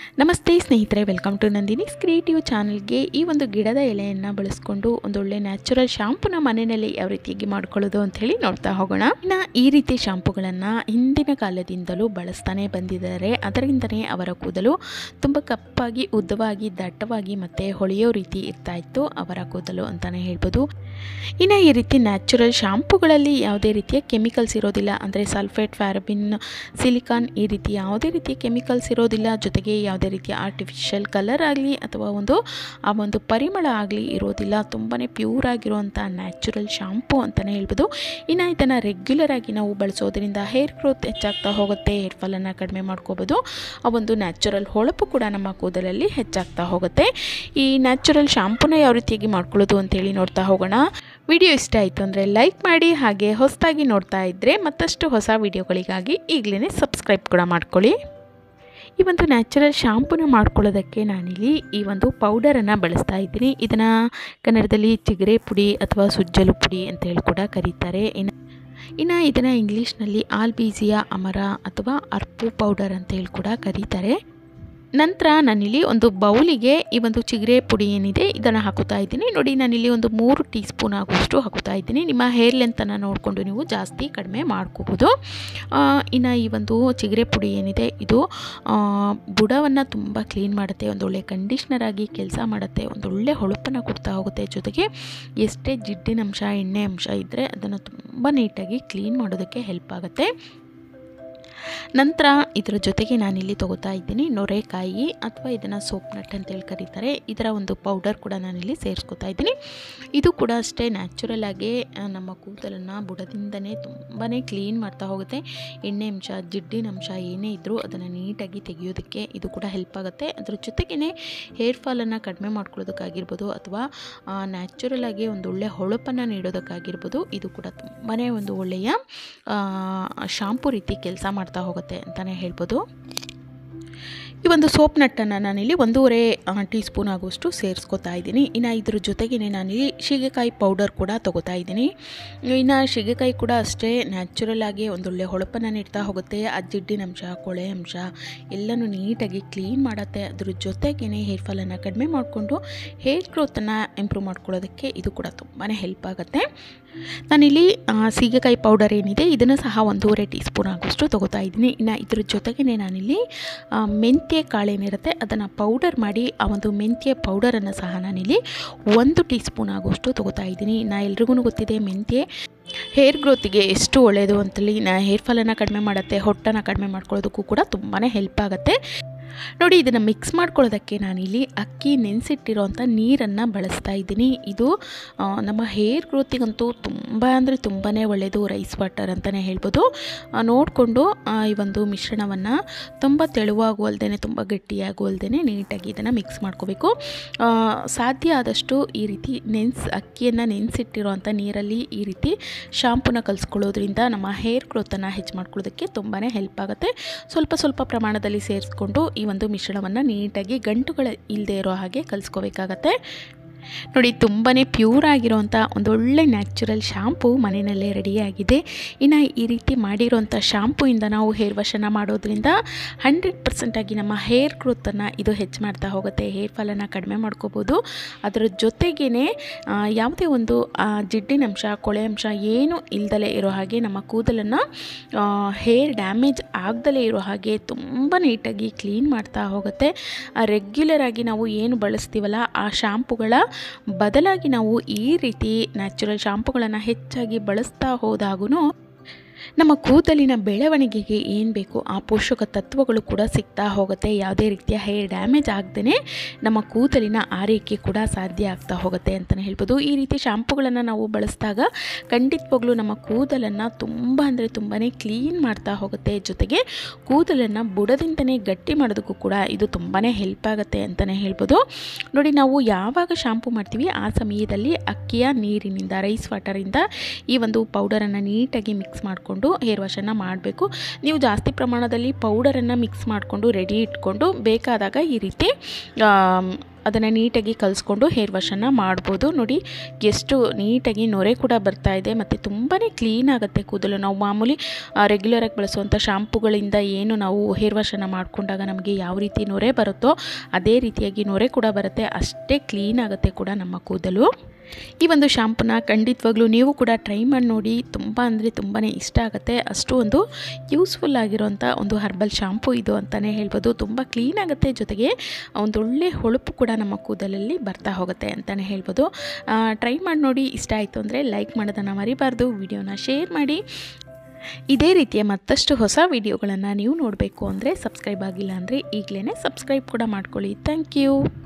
ನಮಸ್ತೆ ಸ್ನೇಹಿತರೆ welcome to ನಂದಿನಿಸ್ creative ಚಾನಲ್ಗೆ ಈ ಒಂದು ಗಿಡದ ಎಲೆಯನ್ನು ಬಳಸ್ಕೊಂಡು ಒಂದೊಳ್ಳೆ ನ್ಯಾಚುರಲ್ ಶಾಂಪುನ ಮನೆಯಲ್ಲಿ ಯಾವ ರೀತಿಯಾಗಿ ಮಾಡ್ಕೊಳ್ಳೋದು ಅಂತ ಹೇಳಿ ನೋಡ್ತಾ ಹೋಗೋಣ ಇನ್ನು ಈ ರೀತಿ ಶಾಂಪುಗಳನ್ನು ಹಿಂದಿನ ಕಾಲದಿಂದಲೂ ಬಳಸ್ತಾನೆ ಬಂದಿದ್ದಾರೆ ಅದರಿಂದನೇ ಅವರ ಕೂದಲು ತುಂಬ ಕಪ್ಪಾಗಿ ಉದ್ದವಾಗಿ ದಟ್ಟವಾಗಿ ಮತ್ತು ಹೊಳೆಯೋ ರೀತಿ ಇರ್ತಾ ಇತ್ತು ಅವರ ಕೂದಲು ಅಂತಲೇ ಹೇಳ್ಬೋದು ಇನ್ನು ಈ ರೀತಿ ನ್ಯಾಚುರಲ್ ಶಾಂಪುಗಳಲ್ಲಿ ಯಾವುದೇ ರೀತಿಯ ಕೆಮಿಕಲ್ಸ್ ಇರೋದಿಲ್ಲ ಅಂದರೆ ಸಲ್ಫೇಟ್ ಫ್ಯಾರಬಿನ್ ಸಿಲಿಕಾನ್ ಈ ರೀತಿ ಯಾವುದೇ ರೀತಿಯ ಕೆಮಿಕಲ್ಸ್ ಇರೋದಿಲ್ಲ ಜೊತೆಗೆ ಯಾವುದೇ ರೀತಿಯ ಆರ್ಟಿಫಿಷಿಯಲ್ ಕಲರ್ ಆಗಲಿ ಅಥವಾ ಒಂದು ಆ ಒಂದು ಪರಿಮಳ ಆಗಲಿ ಇರೋದಿಲ್ಲ ತುಂಬಾ ಪ್ಯೂರ್ ಆಗಿರುವಂಥ ನ್ಯಾಚುರಲ್ ಶಾಂಪು ಅಂತಲೇ ಹೇಳ್ಬೋದು ಇನ್ನು ಇದನ್ನು ರೆಗ್ಯುಲರ್ ಆಗಿ ನಾವು ಬಳಸೋದ್ರಿಂದ ಹೇರ್ ಗ್ರೋತ್ ಹೆಚ್ಚಾಗ್ತಾ ಹೋಗುತ್ತೆ ಹೇರ್ ಫಾಲನ್ನು ಕಡಿಮೆ ಮಾಡ್ಕೋಬೋದು ಆ ಒಂದು ನ್ಯಾಚುರಲ್ ಹೊಳಪು ಕೂಡ ನಮ್ಮ ಕೂದಲಲ್ಲಿ ಹೆಚ್ಚಾಗ್ತಾ ಹೋಗುತ್ತೆ ಈ ನ್ಯಾಚುರಲ್ ಶಾಂಪೂನ ಯಾವ ರೀತಿಯಾಗಿ ಮಾಡ್ಕೊಳ್ಳೋದು ಅಂತೇಳಿ ನೋಡ್ತಾ ಹೋಗೋಣ ವಿಡಿಯೋ ಇಷ್ಟ ಆಯಿತು ಅಂದರೆ ಲೈಕ್ ಮಾಡಿ ಹಾಗೆ ಹೊಸದಾಗಿ ನೋಡ್ತಾ ಇದ್ದರೆ ಮತ್ತಷ್ಟು ಹೊಸ ವಿಡಿಯೋಗಳಿಗಾಗಿ ಈಗಲೇ ಸಬ್ಸ್ಕ್ರೈಬ್ ಕೂಡ ಮಾಡ್ಕೊಳ್ಳಿ ಈ ಒಂದು ನ್ಯಾಚುರಲ್ ಶಾಂಪೂನ ಮಾಡ್ಕೊಳ್ಳೋದಕ್ಕೆ ನಾನಿಲ್ಲಿ ಈ ಒಂದು ಪೌಡರನ್ನು ಬಳಸ್ತಾ ಇದ್ದೀನಿ ಇದನ್ನು ಕನ್ನಡದಲ್ಲಿ ಚಿಗರೆ ಪುಡಿ ಅಥವಾ ಸುಜ್ಜಲು ಪುಡಿ ಅಂತ ಹೇಳಿ ಕೂಡ ಕರೀತಾರೆ ಇನ್ನು ಇನ್ನು ಇದನ್ನು ಇಂಗ್ಲೀಷ್ನಲ್ಲಿ ಆಲ್ಬೀಸಿಯಾ ಅಮರ ಅಥವಾ ಅರ್ಪು ಪೌಡರ್ ಅಂತ ಹೇಳಿ ಕೂಡ ಕರೀತಾರೆ ನಂತರ ನಾನಿಲ್ಲಿ ಒಂದು ಬೌಲಿಗೆ ಈ ಒಂದು ಚಿಗರೆ ಪುಡಿ ಏನಿದೆ ಇದನ್ನು ಹಾಕುತ್ತಾ ಇದ್ದೀನಿ ನೋಡಿ ನಾನಿಲ್ಲಿ ಒಂದು ಮೂರು ಟೀ ಸ್ಪೂನ್ ಆಗುವಷ್ಟು ಹಾಕುತ್ತಾ ಇದ್ದೀನಿ ನಿಮ್ಮ ಹೇರ್ ಲೆಂತನ್ನು ನೋಡಿಕೊಂಡು ನೀವು ಜಾಸ್ತಿ ಕಡಿಮೆ ಮಾಡ್ಕೋಬೋದು ಇನ್ನು ಈ ಒಂದು ಚಿಗರೆ ಪುಡಿ ಏನಿದೆ ಇದು ಬುಡವನ್ನು ತುಂಬ ಕ್ಲೀನ್ ಮಾಡುತ್ತೆ ಒಂದೊಳ್ಳೆ ಕಂಡೀಷ್ನರ್ ಆಗಿ ಕೆಲಸ ಮಾಡುತ್ತೆ ಒಂದೊಳ್ಳೆ ಹೊಳಪನ್ನು ಕೊಡ್ತಾ ಹೋಗುತ್ತೆ ಜೊತೆಗೆ ಎಷ್ಟೇ ಜಿಡ್ಡಿನ ಅಂಶ ಎಣ್ಣೆ ಅಂಶ ಇದ್ದರೆ ಅದನ್ನು ತುಂಬ ನೀಟಾಗಿ ಕ್ಲೀನ್ ಮಾಡೋದಕ್ಕೆ ಹೆಲ್ಪ್ ಆಗುತ್ತೆ ನಂತರ ಇದರ ಜೊತೆಗೆ ನಾನಿಲ್ಲಿ ತೊಗೋತಾ ಇದ್ದೀನಿ ನೊರೆಕಾಯಿ ಅಥವಾ ಇದನ್ನು ಸೋಪ್ ನಟ್ ಅಂತೇಳಿ ಕರೀತಾರೆ ಇದರ ಒಂದು ಪೌಡರ್ ಕೂಡ ನಾನಿಲ್ಲಿ ಸೇರಿಸ್ಕೊತಾ ಇದ್ದೀನಿ ಇದು ಕೂಡ ಅಷ್ಟೇ ನ್ಯಾಚುರಲ್ ಆಗಿ ನಮ್ಮ ಕೂದಲನ್ನು ಬುಡದಿಂದನೇ ತುಂಬಾ ಕ್ಲೀನ್ ಮಾಡ್ತಾ ಹೋಗುತ್ತೆ ಎಣ್ಣೆ ಅಂಶ ಜಿಡ್ಡಿನ ಅಂಶ ಏನೇ ಇದ್ದರೂ ಅದನ್ನು ನೀಟಾಗಿ ತೆಗೆಯೋದಕ್ಕೆ ಇದು ಕೂಡ ಹೆಲ್ಪ್ ಆಗುತ್ತೆ ಅದ್ರ ಜೊತೆಗೇ ಹೇರ್ ಫಾಲನ್ನು ಕಡಿಮೆ ಮಾಡ್ಕೊಳ್ಳೋದಕ್ಕಾಗಿರ್ಬೋದು ಅಥವಾ ನ್ಯಾಚುರಲ್ ಆಗಿ ಒಂದು ಒಳ್ಳೆ ಹೊಳಪನ್ನು ನೀಡೋದಕ್ಕಾಗಿರ್ಬೋದು ಇದು ಕೂಡ ತುಂಬಾ ಒಂದು ಒಳ್ಳೆಯ ಶಾಂಪು ರೀತಿ ಕೆಲಸ ಮಾಡ್ತಾ ಹೋಗುತ್ತೆ ಅಂತಲೇ ಹೇಳ್ಬೋದು ಈ ಒಂದು ಸೋಪ್ ನಟ್ಟನ್ನು ನಾನಿಲ್ಲಿ ಒಂದೂವರೆ ಟೀ ಸ್ಪೂನ್ ಆಗುವಷ್ಟು ಸೇರಿಸ್ಕೊತಾ ಇದ್ದೀನಿ ಇನ್ನು ಇದ್ರ ಜೊತೆಗೇ ನಾನಿಲ್ಲಿ ಶೀಗೆಕಾಯಿ ಪೌಡರ್ ಕೂಡ ತೊಗೋತಾ ಇದ್ದೀನಿ ಇನ್ನು ಶೀಗೆಕಾಯಿ ಕೂಡ ಅಷ್ಟೇ ನ್ಯಾಚುರಲ್ ಆಗಿ ಒಂದೊಳ್ಳೆ ಹೊಳಪನ್ನು ನೀಡ್ತಾ ಹೋಗುತ್ತೆ ಆ ಜಿಡ್ಡಿನ ಅಂಶ ಕೊಳೆ ಅಂಶ ಎಲ್ಲನೂ ನೀಟಾಗಿ ಕ್ಲೀನ್ ಮಾಡುತ್ತೆ ಅದ್ರ ಜೊತೆಗೇ ಹೇರ್ ಫಾಲನ್ನು ಕಡಿಮೆ ಮಾಡಿಕೊಂಡು ಹೇರ್ ಗ್ರೋತನ್ನು ಇಂಪ್ರೂವ್ ಮಾಡ್ಕೊಳ್ಳೋದಕ್ಕೆ ಇದು ಕೂಡ ತುಂಬಾ ಹೆಲ್ಪ್ ಆಗುತ್ತೆ ನಾನಿಲ್ಲಿ ಸೀಗೆಕಾಯಿ ಪೌಡರ್ ಏನಿದೆ ಇದನ್ನು ಸಹ ಒಂದೂವರೆ ಟೀ ಸ್ಪೂನ್ ಆಗುವಷ್ಟು ತೊಗೋತಾ ಇದ್ದೀನಿ ಇನ್ನು ಇದ್ರ ಜೊತೆಗೇ ನಾನಿಲ್ಲಿ ಮೆಂತ್ಯ ಕಾಳೇನಿರುತ್ತೆ ಅದನ್ನು ಪೌಡರ್ ಮಾಡಿ ಆ ಒಂದು ಮೆಂತ್ಯ ಪೌಡರನ್ನು ಸಹ ನಾನಿಲ್ಲಿ ಒಂದು ಟೀ ಸ್ಪೂನ್ ಆಗುವಷ್ಟು ತೊಗೋತಾ ಇದ್ದೀನಿ ನಾ ಎಲ್ರಿಗೂ ಗೊತ್ತಿದೆ ಮೆಂತ್ಯ ಹೇರ್ ಗ್ರೋತಿಗೆ ಎಷ್ಟು ಒಳ್ಳೆಯದು ಅಂತೇಳಿ ನಾ ಹೇರ್ ಫಾಲನ್ನು ಕಡಿಮೆ ಮಾಡುತ್ತೆ ಹೊಟ್ಟನ್ನು ಕಡಿಮೆ ಮಾಡ್ಕೊಳ್ಳೋದಕ್ಕೂ ಕೂಡ ತುಂಬಾ ಹೆಲ್ಪ್ ಆಗುತ್ತೆ ನೋಡಿ ಇದನ್ನು ಮಿಕ್ಸ್ ಮಾಡ್ಕೊಳ್ಳೋದಕ್ಕೆ ನಾನಿಲ್ಲಿ ಅಕ್ಕಿ ನೆನೆಸಿಟ್ಟಿರೋಂಥ ನೀರನ್ನು ಬಳಸ್ತಾ ಇದ್ದೀನಿ ಇದು ನಮ್ಮ ಹೇರ್ ಗ್ರೋತಿಗಂತೂ ತುಂಬ ಅಂದರೆ ತುಂಬಾ ಒಳ್ಳೆಯದು ರೈಸ್ ವಾಟರ್ ಅಂತಲೇ ಹೇಳ್ಬೋದು ನೋಡಿಕೊಂಡು ಈ ಒಂದು ಮಿಶ್ರಣವನ್ನು ತುಂಬ ತೆಳುವಾಗುವಲ್ದೇ ತುಂಬ ಗಟ್ಟಿಯಾಗುವಲ್ದೇ ನೀಟಾಗಿ ಇದನ್ನು ಮಿಕ್ಸ್ ಮಾಡ್ಕೋಬೇಕು ಸಾಧ್ಯ ಆದಷ್ಟು ಈ ರೀತಿ ನೆನೆಸ್ ಅಕ್ಕಿಯನ್ನು ನೆನೆಸಿಟ್ಟಿರೋಂಥ ನೀರಲ್ಲಿ ಈ ರೀತಿ ಶಾಂಪೂನ ಕಲಿಸ್ಕೊಳ್ಳೋದ್ರಿಂದ ನಮ್ಮ ಹೇರ್ ಗ್ರೋತನ್ನು ಹೆಚ್ಚು ಮಾಡ್ಕೊಳ್ಳೋದಕ್ಕೆ ತುಂಬಾ ಹೆಲ್ಪ್ ಆಗುತ್ತೆ ಸ್ವಲ್ಪ ಸ್ವಲ್ಪ ಪ್ರಮಾಣದಲ್ಲಿ ಸೇರಿಸ್ಕೊಂಡು ಈ ಒಂದು ಮಿಶ್ರಣವನ್ನು ನೀಟಾಗಿ ಗಂಟುಗಳು ಇಲ್ಲದೆ ಇರೋ ಹಾಗೆ ಕಲಿಸ್ಕೋಬೇಕಾಗತ್ತೆ ನೋಡಿ ತುಂಬಾ ಪ್ಯೂರ್ ಆಗಿರೋವಂಥ ಒಂದು ಒಳ್ಳೆ ನ್ಯಾಚುರಲ್ ಶಾಂಪು ಮನೆಯಲ್ಲೇ ರೆಡಿಯಾಗಿದೆ ಇನ್ನು ಈ ರೀತಿ ಮಾಡಿರೋಂಥ ಶಾಂಪೂಯಿಂದ ನಾವು ಹೇರ್ ವಾಶನ್ನು ಮಾಡೋದ್ರಿಂದ ಹಂಡ್ರೆಡ್ ಪರ್ಸೆಂಟಾಗಿ ನಮ್ಮ ಹೇರ್ ಗ್ರೋತನ್ನು ಇದು ಹೆಚ್ಚು ಮಾಡ್ತಾ ಹೋಗುತ್ತೆ ಹೇರ್ ಫಾಲನ್ನು ಕಡಿಮೆ ಮಾಡ್ಕೋಬೋದು ಅದರ ಜೊತೆಗೇ ಯಾವುದೇ ಒಂದು ಜಿಡ್ಡಿನ ಅಂಶ ಕೊಳೆ ಅಂಶ ಏನು ಇಲ್ದಲೇ ಇರೋ ಹಾಗೆ ನಮ್ಮ ಕೂದಲನ್ನು ಹೇರ್ ಡ್ಯಾಮೇಜ್ ಆಗ್ದಲೇ ಇರೋ ಹಾಗೆ ತುಂಬ ನೀಟಾಗಿ ಕ್ಲೀನ್ ಮಾಡ್ತಾ ಹೋಗುತ್ತೆ ರೆಗ್ಯುಲರ್ ಆಗಿ ನಾವು ಏನು ಬಳಸ್ತೀವಲ್ಲ ಆ ಶಾಂಪುಗಳ ಬದಲಾಗಿ ನಾವು ಈ ರೀತಿ ನ್ಯಾಚುರಲ್ ಶಾಂಪುಗಳನ್ನು ಹೆಚ್ಚಾಗಿ ಬಳಸ್ತಾ ಹೋದಾಗೂ ನಮ್ಮ ಕೂದಲಿನ ಬೆಳವಣಿಗೆಗೆ ಏನು ಬೇಕು ಆ ಪೋಷಕ ತತ್ವಗಳು ಕೂಡ ಸಿಗ್ತಾ ಹೋಗುತ್ತೆ ಯಾವುದೇ ರೀತಿಯ ಹೇರ್ ಡ್ಯಾಮೇಜ್ ಆಗದೇ ನಮ್ಮ ಕೂದಲಿನ ಆರೈಕೆ ಕೂಡ ಸಾಧ್ಯ ಆಗ್ತಾ ಹೋಗುತ್ತೆ ಅಂತಲೇ ಹೇಳ್ಬೋದು ಈ ರೀತಿ ಶಾಂಪುಗಳನ್ನು ನಾವು ಬಳಸಿದಾಗ ಖಂಡಿತವಾಗ್ಲೂ ನಮ್ಮ ಕೂದಲನ್ನು ತುಂಬ ಅಂದರೆ ತುಂಬಾ ಕ್ಲೀನ್ ಮಾಡ್ತಾ ಹೋಗುತ್ತೆ ಜೊತೆಗೆ ಕೂದಲನ್ನು ಬುಡದಿಂದನೇ ಗಟ್ಟಿ ಮಾಡೋದಕ್ಕೂ ಕೂಡ ಇದು ತುಂಬಾ ಹೆಲ್ಪ್ ಆಗುತ್ತೆ ಅಂತಲೇ ಹೇಳ್ಬೋದು ನೋಡಿ ನಾವು ಯಾವಾಗ ಶಾಂಪು ಮಾಡ್ತೀವಿ ಆ ಸಮಯದಲ್ಲಿ ಅಕ್ಕಿಯ ನೀರಿನಿಂದ ರೈಸ್ ವಾಟರಿಂದ ಈ ಒಂದು ಪೌಡರನ್ನು ನೀಟಾಗಿ ಮಿಕ್ಸ್ ಮಾಡಿಕೊಂಡು ಹೇರ್ ವಾಶನ್ನು ಮಾಡಬೇಕು ನೀವು ಜಾಸ್ತಿ ಪ್ರಮಾಣದಲ್ಲಿ ಪೌಡರನ್ನು ಮಿಕ್ಸ್ ಮಾಡಿಕೊಂಡು ರೆಡಿ ಇಟ್ಕೊಂಡು ಬೇಕಾದಾಗ ಈ ರೀತಿ ಅದನ್ನು ನೀಟಾಗಿ ಕಲಿಸ್ಕೊಂಡು ಹೇರ್ ವಾಶನ್ನು ಮಾಡ್ಬೋದು ನೋಡಿ ಎಷ್ಟು ನೀಟಾಗಿ ನೊರೆ ಕೂಡ ಬರ್ತಾ ಇದೆ ಮತ್ತು ತುಂಬಾ ಕ್ಲೀನ್ ಆಗುತ್ತೆ ಕೂದಲು ನಾವು ಮಾಮೂಲಿ ರೆಗ್ಯುಲರಾಗಿ ಬಳಸುವಂಥ ಶಾಂಪುಗಳಿಂದ ಏನು ನಾವು ಹೇರ್ ವಾಶನ್ನು ಮಾಡಿಕೊಂಡಾಗ ನಮಗೆ ಯಾವ ರೀತಿ ನೊರೆ ಬರುತ್ತೋ ಅದೇ ರೀತಿಯಾಗಿ ನೊರೆ ಕೂಡ ಬರುತ್ತೆ ಅಷ್ಟೇ ಕ್ಲೀನ್ ಆಗುತ್ತೆ ಕೂಡ ನಮ್ಮ ಕೂದಲು ಈ ಒಂದು ಶಾಂಪುನ ಖಂಡಿತವಾಗ್ಲೂ ನೀವು ಕೂಡ ಟ್ರೈ ಮಾಡಿ ನೋಡಿ ತುಂಬ ಅಂದರೆ ತುಂಬಾ ಇಷ್ಟ ಆಗುತ್ತೆ ಅಷ್ಟು ಒಂದು ಯೂಸ್ಫುಲ್ ಆಗಿರೋಂಥ ಒಂದು ಹರ್ಬಲ್ ಶಾಂಪು ಇದು ಅಂತಲೇ ಹೇಳ್ಬೋದು ತುಂಬ ಕ್ಲೀನ್ ಆಗುತ್ತೆ ಜೊತೆಗೆ ಒಂದೊಳ್ಳೆ ಹೊಳಪು ಕೂಡ ನಮ್ಮ ಕೂದಲಲ್ಲಿ ಬರ್ತಾ ಹೋಗುತ್ತೆ ಅಂತಲೇ ಹೇಳ್ಬೋದು ಟ್ರೈ ಮಾಡಿ ನೋಡಿ ಇಷ್ಟ ಆಯಿತು ಅಂದರೆ ಲೈಕ್ ಮಾಡೋದನ್ನು ಮರಿಬಾರ್ದು ವಿಡಿಯೋನ ಶೇರ್ ಮಾಡಿ ಇದೇ ರೀತಿಯ ಮತ್ತಷ್ಟು ಹೊಸ ವಿಡಿಯೋಗಳನ್ನು ನೀವು ನೋಡಬೇಕು ಅಂದರೆ ಸಬ್ಸ್ಕ್ರೈಬ್ ಆಗಿಲ್ಲ ಅಂದರೆ ಈಗಲೇ ಸಬ್ಸ್ಕ್ರೈಬ್ ಕೂಡ ಮಾಡ್ಕೊಳ್ಳಿ ಥ್ಯಾಂಕ್ ಯು